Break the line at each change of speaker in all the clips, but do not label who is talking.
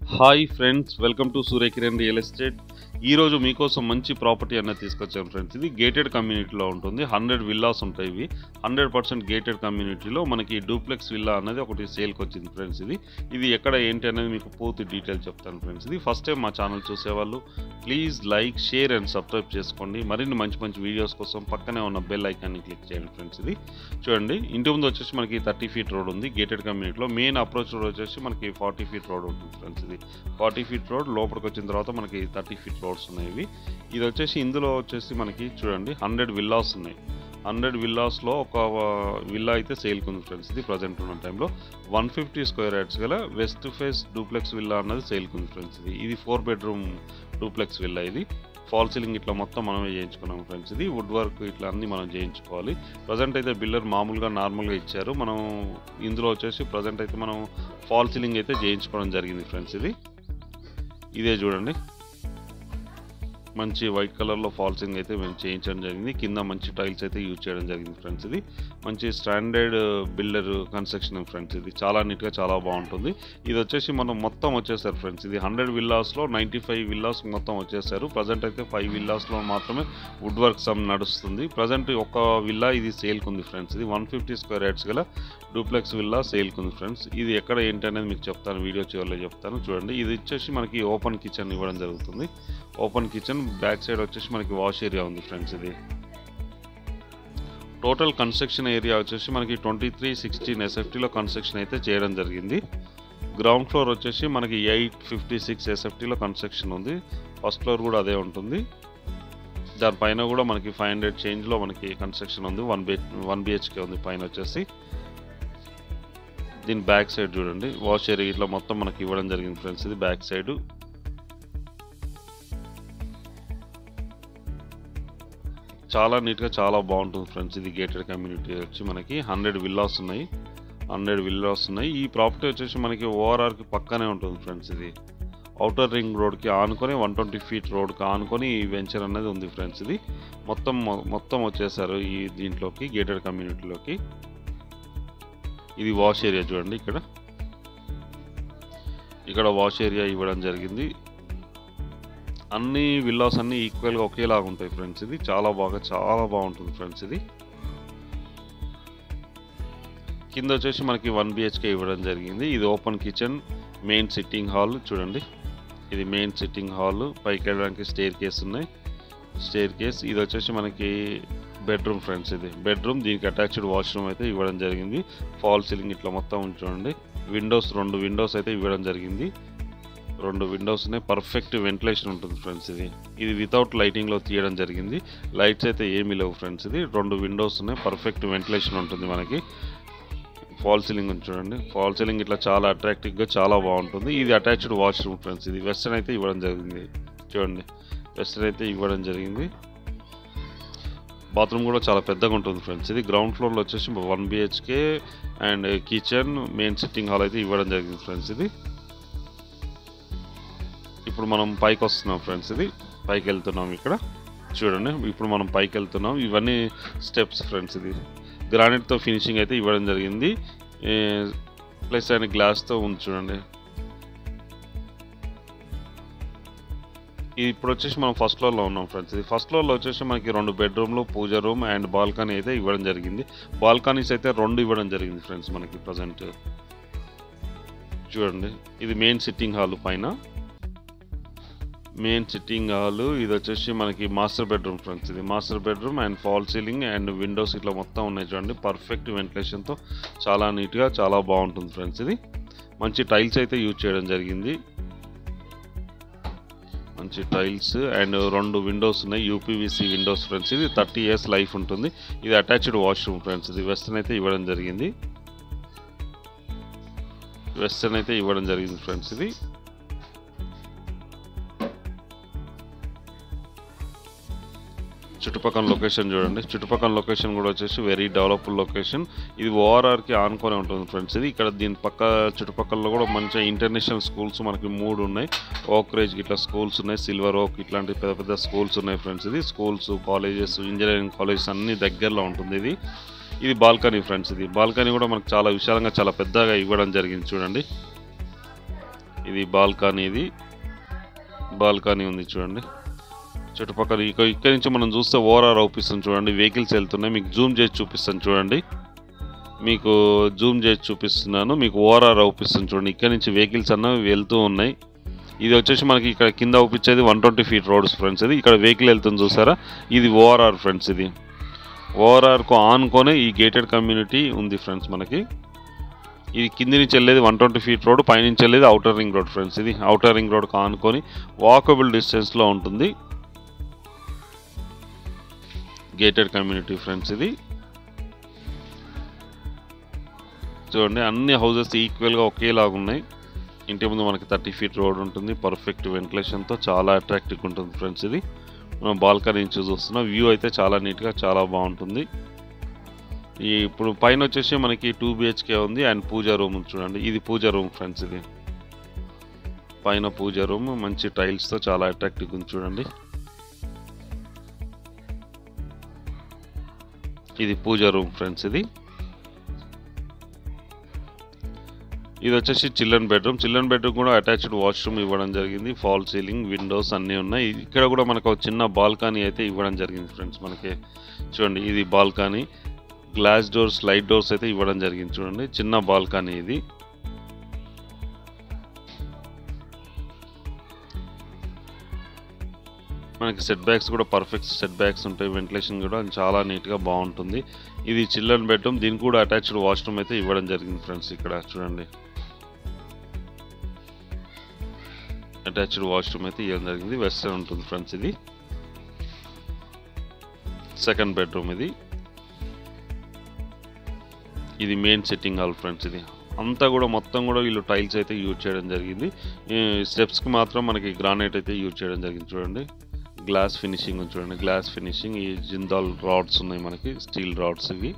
hi friends welcome to Suryakiran real estate ఈ రోజు మీకోసం మంచి ప్రాపర్టీ అనేది తీసుకొచ్చాను ఫ్రెండ్స్ ఇది గేటెడ్ కమ్యూనిటీలో ఉంటుంది హండ్రెడ్ విల్లాస్ ఉంటాయి ఇవి హండ్రెడ్ పర్సెంట్ గేటెడ్ కమ్యూనిటీలో మనకి డూప్లెక్స్ విల్లా అనేది ఒకటి సేల్కి వచ్చింది ఫ్రెండ్స్ ఇది ఇది ఎక్కడ ఏంటి అనేది మీకు పూర్తి డీటెయిల్ చెప్తాను ఫ్రెండ్స్ ఇది ఫస్ట్ టైం మా ఛానల్ చూసేవాళ్ళు please like share and subscribe చేసుకోండి మరిన్ని మంచి మంచి వీడియోస్ కోసం పక్కనే ఉన్న బెల్ ఐకాన్ని క్లిక్ చేయండి ఫ్రెండ్స్ ఇది చూడండి ఇంటి ముందు వచ్చేసి మనకి థర్టీ ఫీట్ రోడ్ ఉంది గేటెడ్ కమ్యూనిటీలో మెయిన్ అప్రోచ్ రోడ్ వచ్చేసి మనకి ఫార్టీ ఫీట్ రోడ్ ఉంటుంది ఫ్రెండ్స్ ఇది ఫార్టీ ఫీట్ రోడ్ లోపలికి వచ్చిన తర్వాత మనకి థర్టీ ఫీట్ రోడ్స్ ఉన్నాయి ఇవి ఇది వచ్చేసి ఇందులో వచ్చేసి మనకి చూడండి హండ్రెడ్ విల్లాస్ ఉన్నాయి హండ్రెడ్ విల్లాస్లో ఒక విల్లా అయితే సేల్కి ఉంది ఫ్రెండ్స్ ఇది ప్రజెంట్ ఉన్న టైంలో వన్ ఫిఫ్టీ స్క్వేర్ యార్డ్స్ గల వెస్ట్ ఫేస్ డూప్లెక్స్ విల్లా అన్నది సేల్కి ఉంది ఫ్రెండ్స్ ఇది ఇది ఫోర్ బెడ్రూమ్ డూప్లెక్స్ విల్లా ఇది ఫాల్ సీలింగ్ ఇట్లా మొత్తం మనమే చేయించుకున్నాం ఫ్రెండ్స్ ఇది వుడ్ వర్క్ ఇట్లా అన్ని మనం చేయించుకోవాలి ప్రజెంట్ అయితే బిల్లర్ మామూలుగా నార్మల్గా ఇచ్చారు మనం ఇందులో వచ్చేసి ప్రజెంట్ అయితే మనం ఫాల్ సీలింగ్ అయితే చేయించుకోవడం జరిగింది ఫ్రెండ్స్ ఇది ఇదే చూడండి మంచి వైట్ కలర్లో ఫాల్సింగ్ అయితే మేము చేయించడం జరిగింది కింద మంచి టైల్స్ అయితే యూజ్ చేయడం జరిగింది ఫ్రెండ్స్ ఇది మంచి స్టాండర్డ్ బిల్డర్ కన్స్ట్రక్షన్ ఫ్రెండ్స్ ఇది చాలా నీట్గా చాలా బాగుంటుంది ఇది వచ్చేసి మనం మొత్తం వచ్చేసారు ఫ్రెండ్స్ ఇది హండ్రెడ్ విల్లాస్లో నైంటీ ఫైవ్ విల్లాస్ మొత్తం వచ్చేసారు ప్రజెంట్ అయితే ఫైవ్ విల్లాస్లో మాత్రమే వుడ్ వర్క్ సమ్ నడుస్తుంది ప్రజెంట్ ఒక విల్లా ఇది సేల్కి ఉంది ఫ్రెండ్స్ ఇది వన్ ఫిఫ్టీ స్క్వేర్ యార్డ్స్ గల డూప్లెక్స్ విల్లా సేల్కి ఉంది ఫ్రెండ్స్ ఇది ఎక్కడ ఏంటి అనేది మీకు చెప్తాను వీడియో చివరిలో చెప్తాను చూడండి ఇది వచ్చేసి మనకి ఓపెన్ కిచెన్ ఇవ్వడం జరుగుతుంది ఓపెన్ కిచెన్ బ్యాక్ సైడ్ వచ్చేసి మనకి వాష్ ఏరియా ఉంది ఫ్రెండ్స్ ఇది టోటల్ కన్స్ట్రక్షన్ ఏరియా వచ్చేసి మనకి ట్వంటీ త్రీ సిక్స్టీన్ ఎస్ఎఫ్టీలో కన్స్ట్రక్షన్ అయితే చేయడం జరిగింది గ్రౌండ్ ఫ్లోర్ వచ్చేసి మనకి ఎయిట్ ఫిఫ్టీ సిక్స్ ఎస్ఎఫ్టీలో కన్స్ట్రక్షన్ ఉంది ఫస్ట్ ఫ్లోర్ కూడా అదే ఉంటుంది దానిపైన కూడా మనకి ఫైవ్ హండ్రెడ్ చేంజ్లో మనకి కన్స్ట్రక్షన్ ఉంది వన్ బి వన్ బిహెచ్కే ఉంది పైన వచ్చేసి దీని బ్యాక్ సైడ్ చూడండి వాష్ ఏరియా ఇట్లా మొత్తం మనకి ఇవ్వడం జరిగింది ఫ్రెండ్స్ ఇది బ్యాక్ సైడ్ చాలా నీట్గా చాలా బాగుంటుంది ఫ్రెండ్స్ ఇది గేటెడ్ కమ్యూనిటీ వచ్చి మనకి హండ్రెడ్ విల్లాస్ ఉన్నాయి హండ్రెడ్ విల్లాస్ ఉన్నాయి ఈ ప్రాపర్టీ వచ్చేసి మనకి ఓఆర్ఆర్కి పక్కనే ఉంటుంది ఫ్రెండ్స్ ఇది అవుటర్ రింగ్ రోడ్కి ఆనుకొని వన్ ట్వంటీ ఫీట్ రోడ్కి ఆనుకొని ఈ వెంచర్ అనేది ఉంది ఫ్రెండ్స్ ఇది మొత్తం మొత్తం వచ్చేసారు ఈ దీంట్లోకి గేటెడ్ కమ్యూనిటీలోకి ఇది వాష్ ఏరియా చూడండి ఇక్కడ ఇక్కడ వాష్ ఏరియా ఇవ్వడం జరిగింది అన్ని విల్లాస్ అన్ని ఈక్వల్గా ఒకేలాగా ఉంటాయి ఫ్రెండ్స్ ఇది చాలా బాగా చాలా బాగుంటుంది ఫ్రెండ్స్ ఇది కింద వచ్చేసి మనకి వన్ బిహెచ్కే ఇవ్వడం జరిగింది ఇది open kitchen main sitting hall చూడండి ఇది మెయిన్ సిట్టింగ్ హాల్ పైకి వెళ్ళడానికి స్టేర్ కేస్ ఉన్నాయి స్టేర్ కేస్ ఇది వచ్చేసి మనకి బెడ్రూమ్ ఫ్రెండ్స్ ఇది బెడ్రూమ్ దీనికి అటాచ్డ్ వాష్రూమ్ అయితే ఇవ్వడం జరిగింది ఫాల్ సీలింగ్ ఇట్లా మొత్తం చూడండి విండోస్ రెండు విండోస్ అయితే ఇవ్వడం జరిగింది రెండు విండోస్ ఉన్నాయి పర్ఫెక్ట్ వెంటిలేషన్ ఉంటుంది ఫ్రెండ్స్ ఇది ఇది వితౌట్ లైటింగ్లో తీయడం జరిగింది లైట్స్ అయితే ఏమీ లేవు ఫ్రెండ్స్ ఇది రెండు విండోస్ ఉన్నాయి పర్ఫెక్ట్ వెంటిలేషన్ ఉంటుంది మనకి ఫాల్ సీలింగ్ ఉంది చూడండి ఫాల్ సీలింగ్ ఇట్లా చాలా అట్రాక్టివ్గా చాలా బాగుంటుంది ఇది అటాచ్డ్ వాష్రూమ్ ఫ్రెండ్స్ ఇది వెస్టర్న్ అయితే ఇవ్వడం జరిగింది చూడండి వెస్టర్న్ అయితే ఇవ్వడం జరిగింది బాత్రూమ్ కూడా చాలా పెద్దగా ఉంటుంది ఫ్రెండ్స్ ఇది గ్రౌండ్ ఫ్లోర్లో వచ్చేసి one BHK and kitchen main sitting hall అయితే ఇవ్వడం జరిగింది ఫ్రెండ్స్ ఇది ఇప్పుడు మనం పైకి వస్తున్నాం ఫ్రెండ్స్ ఇది పైకి వెళ్తున్నాం ఇక్కడ చూడండి ఇప్పుడు మనం పైకి వెళ్తున్నాం ఇవన్నీ స్టెప్స్ ఫ్రెండ్స్ ఇది గ్రానైట్తో ఫినిషింగ్ అయితే ఇవ్వడం జరిగింది ప్లస్ ఆయన గ్లాస్తో ఉంది చూడండి ఇప్పుడు వచ్చేసి మనం ఫస్ట్ ఫ్లోర్లో ఉన్నాం ఫ్రెండ్స్ ఇది ఫస్ట్ ఫ్లోర్లో వచ్చేసి మనకి రెండు బెడ్రూమ్లు పూజ రూమ్ అండ్ బాల్కనీ అయితే ఇవ్వడం జరిగింది బాల్కనీస్ అయితే రెండు ఇవ్వడం జరిగింది ఫ్రెండ్స్ మనకి ప్రజెంట్ చూడండి ఇది మెయిన్ సిట్టింగ్ హాల్ పైన మెయిన్ సిట్టింగ్ హాల్ ఇది వచ్చేసి మనకి మాస్టర్ బెడ్రూమ్ ఫ్రెండ్స్ ఇది master bedroom and fall ceiling and windows ఇట్లా మొత్తం ఉన్నాయి చూడండి పర్ఫెక్ట్ వెంటిలేషన్తో చాలా నీట్గా చాలా బాగుంటుంది ఫ్రెండ్స్ ఇది మంచి టైల్స్ అయితే యూజ్ చేయడం జరిగింది మంచి టైల్స్ అండ్ రెండు విండోస్ ఉన్నాయి యూపీవీసీ విండోస్ ఫ్రెండ్స్ ఇది థర్టీ ఇయర్స్ లైఫ్ ఉంటుంది ఇది అటాచ్డ్ వాష్రూమ్ ఫ్రెండ్స్ ఇది వెస్టర్న్ అయితే ఇవ్వడం జరిగింది వెస్టర్న్ అయితే ఇవ్వడం జరిగింది ఫ్రెండ్స్ ఇది చుట్టుపక్కల లొకేషన్ చూడండి చుట్టుపక్కల లొకేషన్ కూడా వచ్చేసి వెరీ డెవలప్డ్ లొకేషన్ ఇది ఓఆర్ఆర్కి ఆనుకొని ఉంటుంది ఫ్రెండ్స్ ఇది ఇక్కడ దీని పక్క చుట్టుపక్కల కూడా మంచిగా ఇంటర్నేషనల్ స్కూల్స్ మనకి మూడు ఉన్నాయి ఓక్ రేజ్ ఇట్లా స్కూల్స్ ఉన్నాయి సిల్వర్ ఓక్ ఇట్లాంటి పెద్ద పెద్ద స్కూల్స్ ఉన్నాయి ఫ్రెండ్స్ ఇది స్కూల్స్ కాలేజెస్ ఇంజనీరింగ్ కాలేజెస్ అన్ని దగ్గరలో ఉంటుంది ఇది ఇది బాల్కనీ ఫ్రెండ్స్ ఇది బాల్కనీ కూడా మనకు చాలా విశాలంగా చాలా పెద్దగా ఇవ్వడం జరిగింది చూడండి ఇది బాల్కనీ ఇది బాల్కనీ ఉంది చూడండి చుట్టుపక్కల ఇక ఇక్కడ నుంచి మనం చూస్తే ఓఆర్ఆర్ అవుపిస్తుంది చూడండి వెహికల్స్ వెళ్తున్నాయి మీకు జూమ్ చేసి చూపిస్తాను చూడండి మీకు జూమ్ చేసి చూపిస్తున్నాను మీకు ఓఆర్ఆర్ అవుపిస్తుంది చూడండి ఇక్కడ నుంచి వెహికల్స్ అన్నవి వెళ్తూ ఉన్నాయి ఇది వచ్చేసి మనకి ఇక్కడ కింద అవుపించేది one twenty feet roads friends ఇది ఇక్కడ వెహికల్ వెళ్తుంది చూసారా ఇది ఓఆర్ఆర్ ఫ్రెండ్స్ ఇది ఓఆర్ఆర్కు ఆనుకొని ఈ గేటెడ్ కమ్యూనిటీ ఉంది ఫ్రెండ్స్ మనకి ఇది కింది నుంచి వెళ్ళేది వన్ ట్వంటీ ఫీట్ రోడ్ పైనుంచి వెళ్ళేది అవుటర్ రింగ్ రోడ్ ఫ్రెండ్స్ ఇది అవుటర్ రింగ్ రోడ్కి ఆనుకొని వాకబుల్ డిస్టెన్స్లో ఉంటుంది గేటెడ్ కమ్యూనిటీ ఫ్రెండ్స్ ఇది చూడండి అన్ని హౌసెస్ ఈక్వల్గా ఒకేలాగా ఉన్నాయి ఇంటి ముందు మనకి థర్టీ ఫీట్ రోడ్ ఉంటుంది పర్ఫెక్ట్ వెంటిలేషన్తో చాలా అట్రాక్టివ్గా ఉంటుంది ఫ్రెండ్స్ ఇది మనం బాల్కనీ నుంచి చూస్తున్నాం వ్యూ అయితే చాలా నీట్గా చాలా బాగుంటుంది ఈ ఇప్పుడు పైన వచ్చేసి మనకి టూ బిహెచ్కే ఉంది అండ్ పూజా రూమ్ ఉంది చూడండి ఇది పూజా రూమ్ ఫ్రెండ్స్ ఇది పైన పూజా రూమ్ మంచి టైల్స్తో చాలా అట్రాక్టివ్గా ఉంది చూడండి ఇది పూజా రూమ్ ఫ్రెండ్స్ ఇది ఇది వచ్చేసి చిల్డ్రన్ బెడ్రూమ్ చిల్డ్రన్ బెడ్రూమ్ కూడా అటాచ్డ్ వాష్రూమ్ ఇవ్వడం జరిగింది ఫాల్ సీలింగ్ విండోస్ అన్నీ ఉన్నాయి ఇక్కడ కూడా మనకు ఒక చిన్న బాల్కనీ అయితే ఇవ్వడం జరిగింది ఫ్రెండ్స్ మనకి చూడండి ఇది balcony glass doors light doors అయితే ఇవ్వడం జరిగింది చూడండి చిన్న బాల్కనీ ఇది మనకి సెట్ బ్యాక్స్ కూడా పర్ఫెక్ట్ సెట్ బ్యాక్స్ ఉంటాయి వెంటిలేషన్ కూడా చాలా నీట్గా బాగుంటుంది ఇది చిల్డ్రన్ బెడ్రూమ్ దీనికి కూడా అటాచ్డ్ వాష్రూమ్ అయితే ఇవ్వడం జరిగింది ఫ్రెండ్స్ ఇక్కడ చూడండి అటాచ్డ్ వాష్రూమ్ అయితే ఇవ్వడం జరిగింది వెస్టర్న్ ఉంటుంది ఫ్రెండ్స్ ఇది సెకండ్ బెడ్రూమ్ ఇది ఇది మెయిన్ సెట్టింగ్ హాల్ ఫ్రెండ్స్ ఇది అంతా కూడా మొత్తం కూడా వీళ్ళు టైల్స్ అయితే యూజ్ చేయడం జరిగింది స్టెప్స్కి మాత్రం మనకి గ్రానైట్ అయితే యూజ్ చేయడం జరిగింది చూడండి గ్లాస్ ఫినిషింగ్ ఉంది చూడండి గ్లాస్ ఫినిషింగ్ ఈ జిందాల్ రాడ్స్ ఉన్నాయి మనకి స్టీల్ రాడ్స్ ఇవి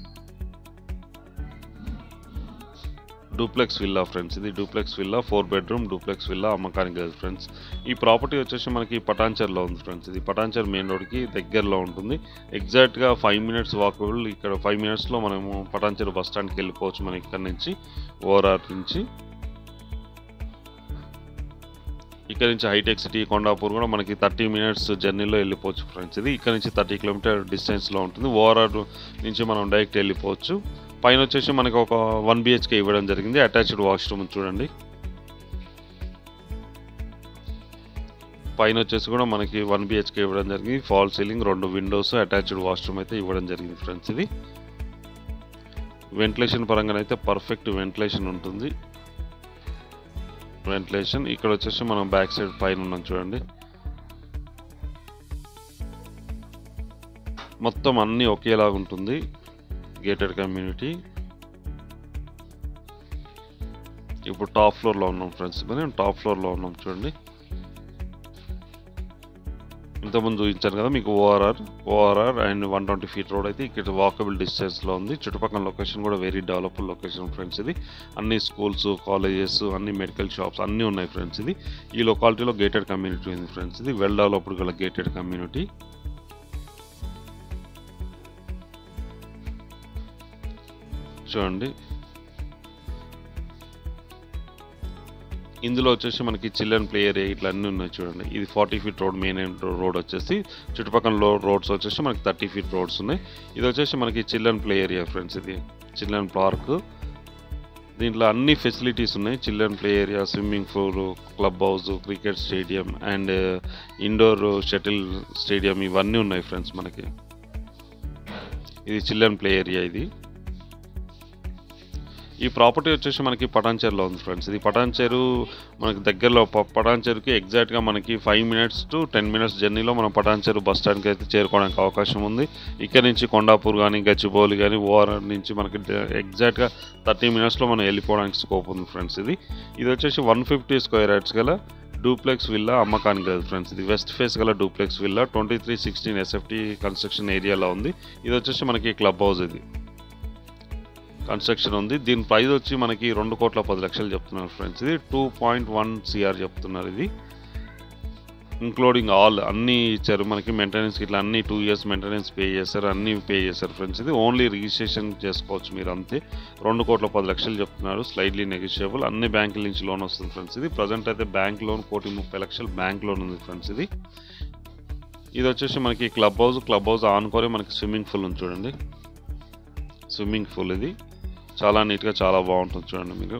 డూప్లెక్స్ విల్లా ఫ్రెండ్స్ ఇది duplex villa four bedroom duplex villa అమ్మకానికి లేదు ఫ్రెండ్స్ ఈ ప్రాపర్టీ వచ్చేసి మనకి పటాన్చర్లో ఉంది ఫ్రెండ్స్ ఇది పటాన్చర్ మెయిన్ రోడ్కి దగ్గరలో ఉంటుంది ఎగ్జాక్ట్గా ఫైవ్ మినిట్స్ వాకబుల్ ఇక్కడ ఫైవ్ మినిట్స్లో మనము పటాన్చర్ బస్ స్టాండ్కి వెళ్ళిపోవచ్చు మనం ఇక్కడ నుంచి ఓఆర్ఆర్ నుంచి ఇక్కడ నుంచి హైటెక్ సిటీ కొండాపూర్ కూడా మనకి థర్టీ మినిట్స్ జర్నీలో వెళ్ళిపోవచ్చు ఫ్రెండ్స్ ఇది ఇక్కడ నుంచి థర్టీ కిలోమీటర్ డిస్టెన్స్లో ఉంటుంది ఓఆర్ఆర్ నుంచి మనం డైరెక్ట్ వెళ్ళిపోవచ్చు పైన వచ్చేసి మనకి ఒక వన్ బిహెచ్కే ఇవ్వడం జరిగింది అటాచ్డ్ వాష్రూమ్ చూడండి పైన వచ్చేసి కూడా మనకి వన్ బిహెచ్కే ఇవ్వడం జరిగింది ఫాల్ సీలింగ్ రెండు విండోస్ అటాచ్డ్ వాష్రూమ్ అయితే ఇవ్వడం జరిగింది ఫ్రెండ్స్ ఇది వెంటిలేషన్ పరంగా అయితే పర్ఫెక్ట్ వెంటిలేషన్ ఉంటుంది వెంటిలేషన్ ఇక్కడ వచ్చేసి మనం బ్యాక్ సైడ్ పైన ఉన్నాం చూడండి మొత్తం అన్నీ ఒకేలాగా ఉంటుంది గేటెడ్ కమ్యూనిటీ ఇప్పుడు టాప్ ఫ్లోర్లో ఉన్నాం ఫ్రెండ్స్ మనం టాప్ ఫ్లోర్లో ఉన్నాం చూడండి ఇంతకుముందు చూపించాను కదా మీకు ORR ORR and one twenty feet road అయితే ఇక్కడ వాకబుల్ డిస్టెన్స్లో ఉంది చుట్టుపక్కల లొకేషన్ కూడా వెరీ డెవలప్డ్ లొకేషన్ ఫ్రెండ్స్ ఇది అన్ని స్కూల్స్ కాలేజెస్ అన్ని మెడికల్ షాప్స్ అన్నీ ఉన్నాయి ఫ్రెండ్స్ ఇది ఈ లొకాలిటీలో గేటెడ్ కమ్యూనిటీ ఉంది ఫ్రెండ్స్ ఇది వెల్ డెవలప్డ్ గల గేటెడ్ కమ్యూనిటీ చూడండి ఇందులో వచ్చేసి మనకి చిల్డ్రన్ ప్లే ఏరియా ఇట్లా అన్నీ ఉన్నాయి చూడండి ఇది forty feet road main road వచ్చేసి చుట్టుపక్కల రోడ్స్ వచ్చేసి మనకి థర్టీ ఫీట్ రోడ్స్ ఉన్నాయి ఇది వచ్చేసి మనకి చిల్డ్రన్ ప్లే ఏరియా ఫ్రెండ్స్ ఇది చిల్డ్రన్ పార్క్ దీంట్లో అన్ని ఫెసిలిటీస్ ఉన్నాయి children play area swimming pool clubhouse cricket stadium and indoor shuttle stadium ఇవన్నీ ఉన్నాయి ఫ్రెండ్స్ మనకి ఇది చిల్డ్రన్ ప్లే ఏరియా ఇది ఈ ప్రాపర్టీ వచ్చేసి మనకి పటాన్చేరులో ఉంది ఫ్రెండ్స్ ఇది పటాన్చేరు మనకి దగ్గరలో ప- పటాన్చేరుకి ఎగ్జాక్ట్గా మనకి five minutes to ten minutes జర్నీలో మనం పటాన్చేరు బస్ స్టాండ్కి అయితే చేరుకోవడానికి అవకాశం ఉంది ఇక్కడ నుంచి కొండాపూర్ కానీ గచ్చిబౌలి కానీ ఓఆర్ఆర్ నుంచి మనకి డ- ఎగ్జాక్ట్గా థర్టీ మినిట్స్లో మనం వెళ్ళిపోవడానికి స్కోప్ ఉంది ఫ్రెండ్స్ ఇది ఇది వచ్చేసి వన్ ఫిఫ్టీ స్క్వేర్ యార్డ్స్ గల డూప్లెక్స్ విల్లా అమ్మకానికి లేదు ఫ్రెండ్స్ ఇది వెస్ట్ ఫేస్ గల duplex villa twenty three sixteen SFT construction ఏరియాలో ఉంది ఇది వచ్చేసి మనకి క్లబ్ హౌస్ ఇది కన్స్ట్రక్షన్ ఉంది దీని ప్రైస్ వచ్చి మనకి రెండు కోట్ల పది లక్షలు చెప్తున్నారు ఫ్రెండ్స్ ఇది టూ పాయింట్ వన్ సిఆర్ చెప్తున్నారు ఇది ఇంక్లూడింగ్ ఆల్ అన్నీ ఇచ్చారు మనకి మెయింటెనెన్స్ ఇట్లా అన్ని టూ ఇయర్స్ మెయింటెనెన్స్ పే చేశారు అన్నీ పే చేశారు ఫ్రెండ్స్ ఇది ఓన్లీ రిజిస్ట్రేషన్ చేసుకోవచ్చు మీరు అంతే రెండు కోట్ల పది లక్షలు చెప్తున్నారు స్లైడ్లీ నెగిషియబుల్ అన్ని బ్యాంకుల నుంచి లోన్ వస్తుంది ఫ్రెండ్స్ ఇది ప్రజెంట్ అయితే బ్యాంక్ లోన్ కోటి ముప్పై లక్షలు బ్యాంక్ లోన్ ఉంది ఫ్రెండ్స్ ఇది ఇది వచ్చేసి మనకి క్లబ్ హౌస్ క్లబ్ హౌస్ ఆనుకొని మనకి స్విమ్మింగ్ పూల్ ఉంది చూడండి స్విమ్మింగ్ పూల్ ఇది చాలా నీట్గా చాలా బాగుంటుంది చూడండి మీరు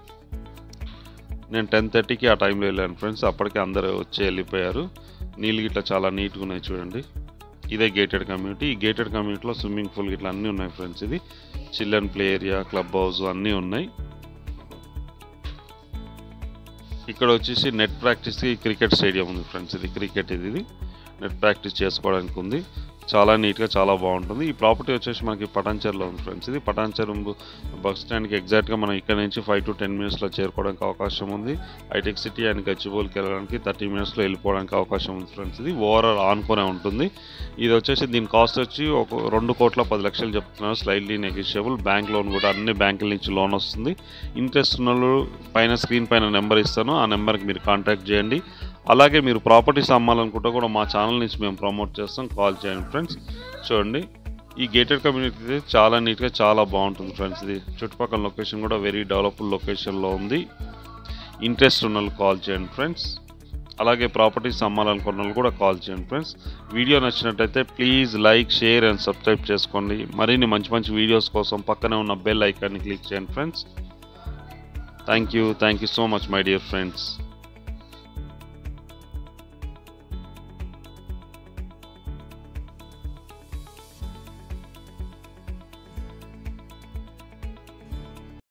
నేను టెన్ థర్టీకి ఆ టైంలో వెళ్ళాను ఫ్రెండ్స్ అప్పటికే అందరూ వచ్చి వెళ్ళిపోయారు నీళ్ళు గిట్లా చాలా నీట్గా ఉన్నాయి చూడండి ఇదే గేటెడ్ కమ్యూనిటీ ఈ గేటెడ్ కమ్యూనిటీలో స్విమ్మింగ్ పూల్ ఇట్లా అన్నీ ఉన్నాయి ఫ్రెండ్స్ ఇది children play area clubhouse అన్నీ ఉన్నాయి ఇక్కడ వచ్చేసి నెట్ ప్రాక్టీస్కి క్రికెట్ స్టేడియం ఉంది ఫ్రెండ్స్ ఇది క్రికెట్ ఇది ఇది నెట్ ప్రాక్టీస్ చేసుకోవడానికి ఉంది చాలా నీట్గా చాలా బాగుంటుంది ఈ ప్రాపర్టీ వచ్చేసి మనకి పటాన్చర్లో ఉంది ఫ్రెండ్స్ ఇది పటాన్చర్ బస్ స్టాండ్కి ఎగ్జాక్ట్గా మనం ఇక్కడ నుంచి ఫైవ్ టు టెన్ మినిట్స్లో చేరుకోవడానికి అవకాశం ఉంది హైటెక్ సిటీ అండ్ గచ్చిబౌలికి వెళ్ళడానికి థర్టీ మినిట్స్లో వెళ్ళిపోవడానికి అవకాశం ఉంది ఫ్రెండ్స్ ఇది ఓవరాల్ ఆనుకునే ఉంటుంది ఇది వచ్చేసి దీని కాస్ట్ వచ్చి ఒక రెండు కోట్ల పది లక్షలు చెప్తున్నారు స్లైడ్లీ నెగిషియబుల్ బ్యాంక్ లోన్ కూడా అన్ని బ్యాంకుల నుంచి లోన్ వస్తుంది ఇంట్రెస్ట్ ఉన్న వాళ్ళు పైన స్క్రీన్ పైన నెంబర్ ఇస్తాను ఆ నెంబర్కి మీరు కాంటాక్ట్ చేయండి అలాగే మీరు ప్రాపర్టీస్ అమ్మాలనుకుంటే కూడా మా ఛానల్ నుంచి మేము ప్రమోట్ చేస్తాం కాల్ చేయండి ఫ్రెండ్స్ చూడండి ఈ గేటెడ్ కమ్యూనిటీ చాలా నీట్గా చాలా బాగుంటుంది ఫ్రెండ్స్ ఇది చుట్టుపక్కల లొకేషన్ కూడా వెరీ డెవలప్డ్ లొకేషన్లో ఉంది ఇంట్రెస్ట్ ఉన్న వాళ్ళు కాల్ చేయండి ఫ్రెండ్స్ అలాగే ప్రాపర్టీస్ అమ్మాలనుకున్న వాళ్ళు కూడా కాల్ చేయండి ఫ్రెండ్స్ వీడియో నచ్చినట్టయితే please like share and subscribe చేసుకోండి మరిన్ని మంచి మంచి వీడియోస్ కోసం పక్కనే ఉన్న బెల్ ఐకాన్ని క్లిక్ చేయండి friends thank you thank you so much my dear friends